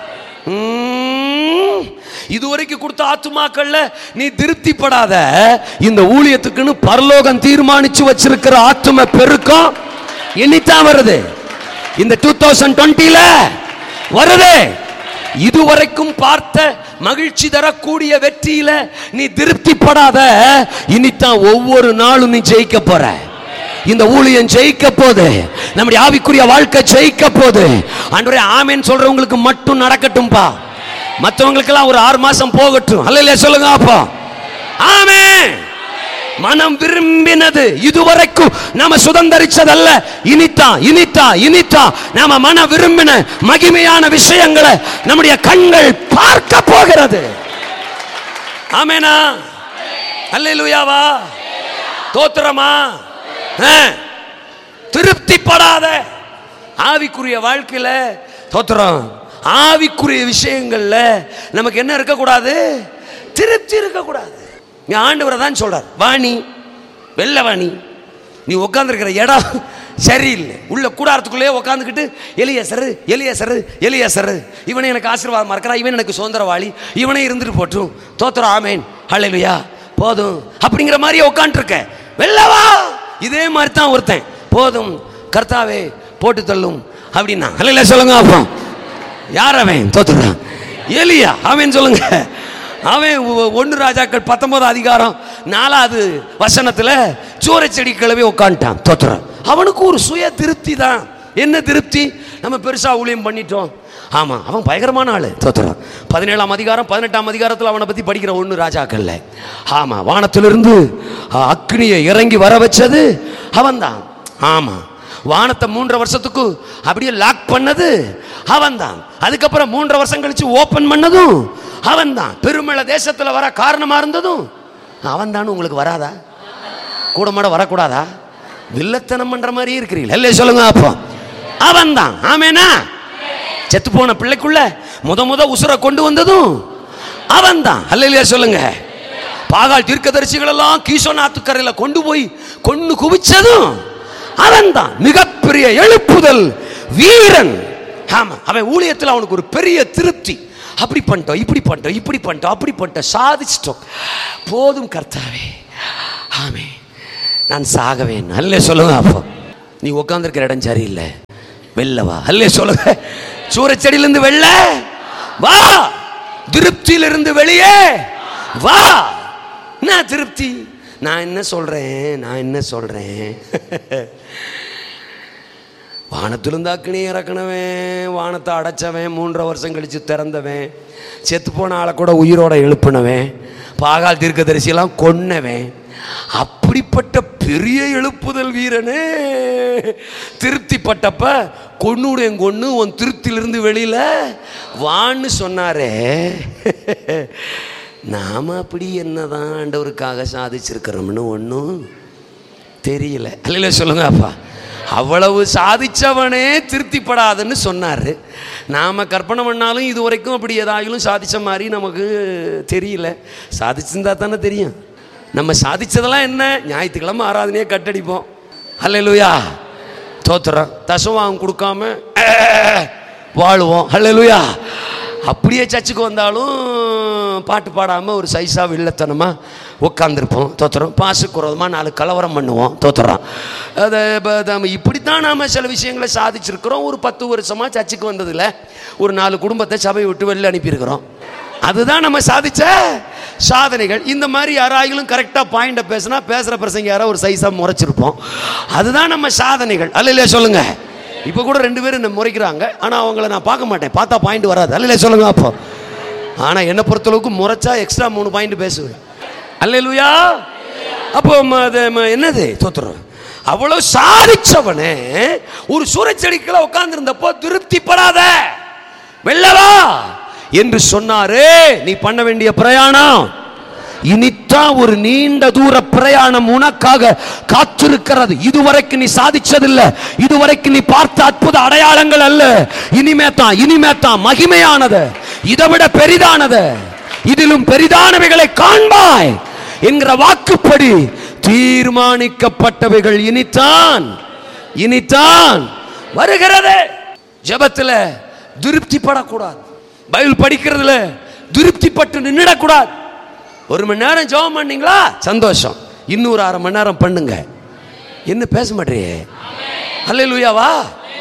ம், இதுவரைக்கும் கொடுத்த ஆத்துமாக்கள்ல நீ திருப்திப்படாத இந்த ஊழியத்துக்குன்னு பரலோகம் தீர்மானிச்சு வச்சிருக்கிற ஆத்தும பெருக்கம் இனித்தான் வருது இந்த டூ தௌசண்ட் டுவெண்ட்டில வருது இதுவரைக்கும் பார்த்த மகிழ்ச்சி தரக்கூடிய வெற்றியில நீ திருப்திப்படாத இனித்தான் ஒவ்வொரு நாளும் நீ ஜெயிக்க போற இந்த ஊழியம் ஜெயிக்க போது நம்முடைய ஆவிக்குரிய வாழ்க்கை ஜெயிக்க போது ஆண்டவரே ஆமென் சொல்றவங்களுக்கு மட்டும் நடக்கட்டும்பா மற்றவங்களுக்கெல்லாம் ஒரு ஆறு மாசம் போகட்டும் அல்ல சொல்லுங்க அப்பா ஆமே மனம் விரும்பினது இதுவரைக்கும் நாம சுதந்தரிச்சதல்ல இனித்தா இனித்தா இனித்தா நாம மன விரும்பின மகிமையான விஷயங்களை நம்முடைய கண்கள் பார்க்க போகிறது ஆமேனா அல்லேலூயாவா தோத்திரமா ஆ. திருப்திப்படாத ஆவிக்குரிய வாழ்க்கையில தோத்திரம் ஆவிக்குரிய விஷயங்கள்ல நமக்கு என்ன இருக்கக்கூடாது திருப்தி இருக்கக்கூடாது நீ ஆண்டவரை தான் சொல்றார் வாணி வெள்ள வாணி நீ உட்காந்துருக்கிற இடம் சரியில்லை உள்ள கூடாரத்துக்குள்ளேயே உட்காந்துக்கிட்டு எலிய சரு எலிய சரு எலிய சரு இவனை எனக்கு ஆசீர்வாதமா இருக்கிறா இவன் எனக்கு சுதந்திரவாளி இவனே இருந்துட்டு போட்டும் தோத்திரம் ஆமேன் ஹalleluya போதும் அப்படிங்கிற மாதிரியே உட்காந்துருக்க வெள்ளவா இதே மாதிரி தான் ஒருத்தன் போதும் கர்த்தாவே போட்டு தள்ளும் அப்படின்னா ஹalleluya சொல்லுங்க அப்போ யார் அவன் தோத்துறான் எலியா அவன் சொல்லுங்க அவன் ஒ- ஒன்று ராஜாக்கள் பத்தொன்பது அதிகாரம் நாலாவது வசனத்துல சூறை செடி கிளவி உட்காந்துட்டான் தோத்துறான் அவனுக்கு ஒரு சுய திருப்தி தான் என்ன திருப்தி நம்ம பெருசா ஊழியம் பண்ணிட்டோம் ஆமா அவன் பயங்கரமான ஆளு தோத்துறான் பதினேழாம் அதிகாரம் பதினெட்டாம் அதிகாரத்தில் அவனை பத்தி படிக்கிற ஒன்று ராஜாக்கள்ல ஆமா வானத்திலிருந்து அ, அக்னியை இறங்கி வர வச்சது அவன்தான் ஆமா வானத்தை மூன்றரை வருஷத்துக்கு அப்படியே லாக் பண்ணது அவன்தான் அதுக்கப்புறம் மூன்றரை வருஷம் கழிச்சு ஓபன் பண்ணதும் அவன்தான் பெருமள தேசத்துல வர காரணமா இருந்ததும் அவன்தான் உங்களுக்கு வராதா கூட மாட வரக்கூடாதா வில்லத்தனம் பண்ற மாதிரி இருக்கிறீங்க இல்லையே சொல்லுங்க அப்போ அவன்தான் ஆமேனா செத்து போன பிள்ளைக்குள்ள முத முத உசுரை கொண்டு வந்ததும் அவன்தான் அல்லையா சொல்லுங்க பாகால் தீர்க்கதரிசிகள் எல்லாம் கீசோநாத்துக்கரையில கொண்டு போய் கொண்டு குவிச்சதும் அவன்தான் மிகப்பெரிய எழுப்புதல் வீரன் ஆமா அவன் ஊழியத்தில் அவனுக்கு ஒரு பெரிய திருப்தி அப்படி பண்ணிட்டோம் இப்படி பண்ணிட்டோம் இப்படி பண்ணிட்டோம் அப்படி பண்ணிட்டோம் சாதிச்சிட்டோம் போதும் கர்த்தாவே ஆமே நான் சாகவேன் அல்ல சொல்லுங்க அப்போ நீ உட்காந்துருக்கிற இடம் சரியில்லை வெளில வா அல்ல சொல்லுங்க சூரச்செடியிலிருந்து வெளில வா திருப்தியிலிருந்து வெளியே வா என்ன திருப்தி நான் என்ன சொல்றேன் நான் என்ன சொல்றேன் வானத்திலிருந்து அக்னி இறக்குனவன் வானத்தை அடைச்சவன் மூன்றரை வருஷம் கழிச்சு திறந்தவன் செத்து போன ஆளை கூட உயிரோட எழுப்புனவன் பாகால் தீர்க்கதரிசியெல்லாம் கொன்னவன் அப்படிப்பட்ட பெரிய எழுப்புதல் வீரனே திருப்திப்பட்டப்ப கொன்னுடன் கொன்னு உன் திருப்தியிலிருந்து வெளியில வான்னு சொன்னாரே நாம அப்படி என்னதான் ஆண்டவருக்காக சாதிச்சிருக்கிறோம்னு ஒன்றும் தெரியல அல்ல சொல்லுங்க அப்பா அவ்வளவு சாதிச்சவனே திருப்திப்படாதுன்னு சொன்னார் நாம் கற்பனை பண்ணாலும் இது வரைக்கும் அப்படி ஏதாயிலும் சாதிச்ச மாதிரி நமக்கு தெரியல சாதிச்சிருந்தா தானே தெரியும் நம்ம சாதிச்சதெல்லாம் என்ன ஞாயிற்றுக்கிழமை ஆராதனையே கட்டடிப்போம் அல்லேலூயா தோத்துறோம் தசவாகம் கொடுக்காம அஹ், வாழுவோம் அல்லேலூயா அப்படியே சர்ச்சுக்கு வந்தாலும் பாட்டு பாடாமல் ஒரு சைஸாக வில்லத்தனமாக உட்காந்துருப்போம் தோத்துறோம் பாசுக்குறதுமாக நாலு கலவரம் பண்ணுவோம் தோத்துறோம் அதை இப்போ நம்ம இப்படித்தான் நாம் சில விஷயங்களை சாதிச்சிருக்கிறோம் ஒரு பத்து வருஷமாக சர்ச்சுக்கு வந்ததில்ல ஒரு நாலு குடும்பத்தை சபையை விட்டு வெளில அனுப்பியிருக்கிறோம் அதுதான் நம்ம சாதிச்ச சாதனைகள் இந்த மாதிரி யாராயிலும் கரெக்டாக பாயிண்ட்டை பேசினா பேசுகிற பிரசங்க யாரோ ஒரு சைஸாக முறைச்சிருப்போம் அதுதான் நம்ம சாதனைகள் அல்ல இல்லையா சொல்லுங்க இப்போ கூட ரெண்டு பேரும் என்ன முறைக்கிறாங்க ஆனால் அவங்கள நான் பார்க்க மாட்டேன் பார்த்தா பாயிண்ட் வராது அல்ல இல்லையா சொல்லுங்க அப்போ ஆனால் என்னை பொறுத்தளவுக்கு முறைச்சா எக்ஸ்ட்ரா மூணு பாயிண்ட் பேசுவேன் அல்லேலூயா அப்போ ம- அது ம- என்னது தோத்துறோம் அவ்வளோ சாதிச்சவனே ஒரு சூரச்செடிக்குள்ள உட்கார்ந்திருந்தப்போ திருப்திப்படாத வெள்ளவா என்று சொன்னாரு நீ பண்ண வேண்டிய பிரயாணம் இனித்தான் ஒரு நீண்ட தூர பிரயாணம் உனக்காக காத்திருக்கிறது இதுவரைக்கும் நீ சாதிச்சதில்ல இதுவரைக்கும் நீ பார்த்த அற்புத அடையாளங்கள் அல்ல இனிமே தான் இனிமே தான் மகிமையானது இதை விட பெரிதானது இதிலும் பெரிதானவைகளை காண்பாய் என்கிற வாக்குப்படி தீர்மானிக்கப்பட்டவைகள் இனித்தான் இனித்தான் வருகிறது ஜெபத்துல திருப்திப்படக்கூடாது பைபிள் படிக்கிறதுல திருப்திப்பட்டு நின்றுடக்கூடாது ஒரு மணி நேரம் ஜெபம் பண்ணீங்களா சந்தோஷம் இன்னொரு அரை மணி நேரம் பண்ணுங்க என்ன பேச மாட்டேறியே அல்லேலூயாவா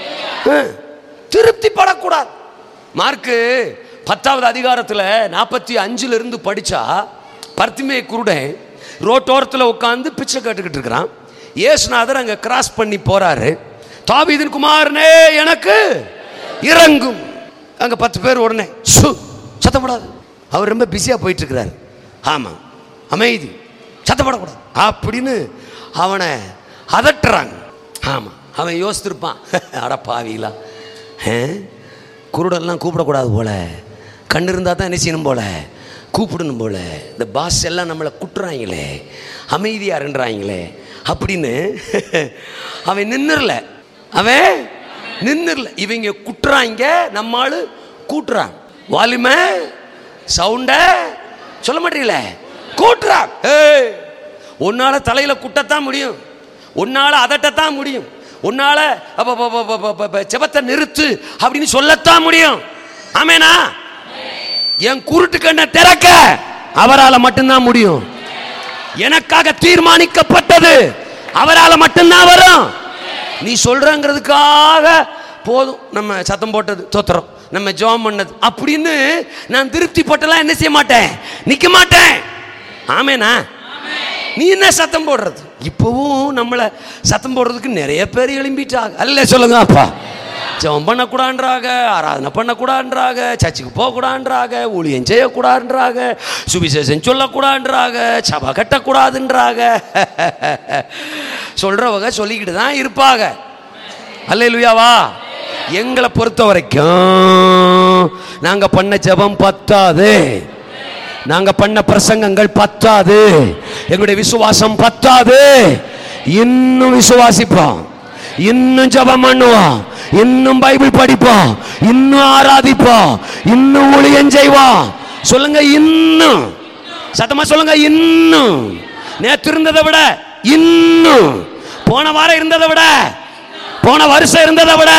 திருப்தி படக்கூடாது மார்க்கு பத்தாவது அதிகாரத்தில் நாற்பத்தி அஞ்சுல இருந்து படிச்சா பர்த்திமே குருடன் ரோட்டோரத்தில் உட்காந்து பிச்சை கேட்டுக்கிட்டு இருக்கிறான் இயேசுநாதர் அங்கே கிராஸ் பண்ணி போறாரு தாவீதின் குமாரனே எனக்கு இறங்கும் அங்கே பத்து பேர் உடனே சு சத்தப்படாது அவர் ரொம்ப பிஸியாக போயிட்டு இருக்கிறார் ஆமாம் அமைதி சத்தப்படக்கூடாது அப்படின்னு அவனை அதட்டுறாங்க ஆமாம் அவன் யோசித்திருப்பான் அட பாவிங்களா ஆ? குருடெல்லாம் கூப்பிடக்கூடாது போல கண்ணு இருந்தால் தான் என்ன செய்யணும் போல கூப்பிடணும் போல இந்த பாஸ் எல்லாம் நம்மளை குட்டுறாங்களே அமைதியாக இருன்றாங்களே அப்படின்னு அவன் நின்னுறல அவன் நின்னுறல இவங்க குட்டுறாங்க நம்மாளு கூட்டுறான் வாலிமை சவுண்ட சொல்ல மாட்டீங்களே கூட்டுறான் ஏய் உன்னால தலையில குட்டத்தான் முடியும் உன்னால அதட்டத்தான் முடியும் உன்னால அப்ப, அப்ப, அப்ப, அப்ப, அப்ப, அப்ப, செபத்தை நிறுத்து அப்படின்னு சொல்லத்தான் முடியும் ஆமேனா என் குருட்டு கண்ணை திறக்க அவரால் மட்டும்தான் முடியும் எனக்காக தீர்மானிக்கப்பட்டது அவரால் மட்டும்தான் வரும் நீ சொல்றங்கிறதுக்காக போதும் நம்ம சத்தம் போட்டது தோத்திரம் நம்ம ஜெபம் பண்ணது அப்படின்னு நான் திருப்தி போட்டெல்லாம் என்ன செய்ய மாட்டேன் நிக்க மாட்டேன் ஆமேனா நீ என்ன சத்தம் போடுறது இப்போவும் நம்மளை சத்தம் போடுறதுக்கு நிறைய பேர் எழும்பிட்டாங்க அல்ல சொல்லுங்க அப்பா ஜெபம் பண்ணக்கூடாதுன்றாங்க ஆராதனை பண்ணக்கூடாதுன்றாங்க சர்ச்சுக்கு போகக்கூடாதுன்றாங்க ஊழியம் செய்யக்கூடாதுன்றாங்க சுவிசேஷம் சொல்லக்கூடாதுன்றாங்க சபை கட்டக்கூடாதுன்றாங்க சொல்றவங்க சொல்லிக்கிட்டு தான் இருப்பாங்க அல்லேலூயாவா எங்களை பொறுத்த வரைக்கும் நாங்க பண்ண ஜெபம் பத்தாது நாங்க பண்ண பிரசங்கங்கள் பத்தாது எங்களுடைய விசுவாசம் பத்தாது இன்னும் விசுவாசிப்போம் இன்னும் ஜெபம் பண்ணுவோம் இன்னும் பைபிள் படிப்போம் இன்னும் ஆராதிப்போம் இன்னும் ஊழியம் செய்வோம் சொல்லுங்க இன்னும் சத்தமா சொல்லுங்க இன்னும் நேற்று இருந்ததை விட இன்னும் போன வாரம் இருந்ததை விட போன வருஷம் இருந்ததை விட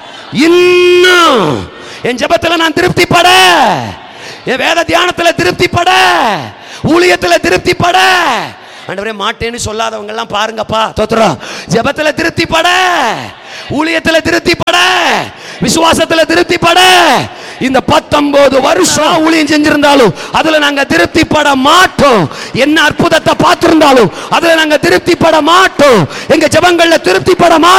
இன்னும் என் ஜெபத்துல நான் திருப்திப்பட என் வேத தியானத்துல திருப்திப்பட ஊழியத்துல திருப்திப்பட ஆண்டவரே மாட்டேன்னு சொல்லாதவங்க எல்லாம் பாருங்கப்பா தோத்துறோம் ஜெபத்துல திருப்திப்பட ஊழியத்துல திருப்திப்பட விசுவாசத்துல திருப்திப்பட இந்த பத்தொன்பது வருஷம் ஊழியம் செஞ்சிருந்தாலும் அதுல நாங்க திருப்திப்பட மாட்டோம் என்ன அற்புதத்தை பார்த்திருந்தாலும் அதுல நாங்க திருப்திப்பட மாட்டோம் எங்க ஜெபங்கள்ல திருப்திப்பட மாட்டோம்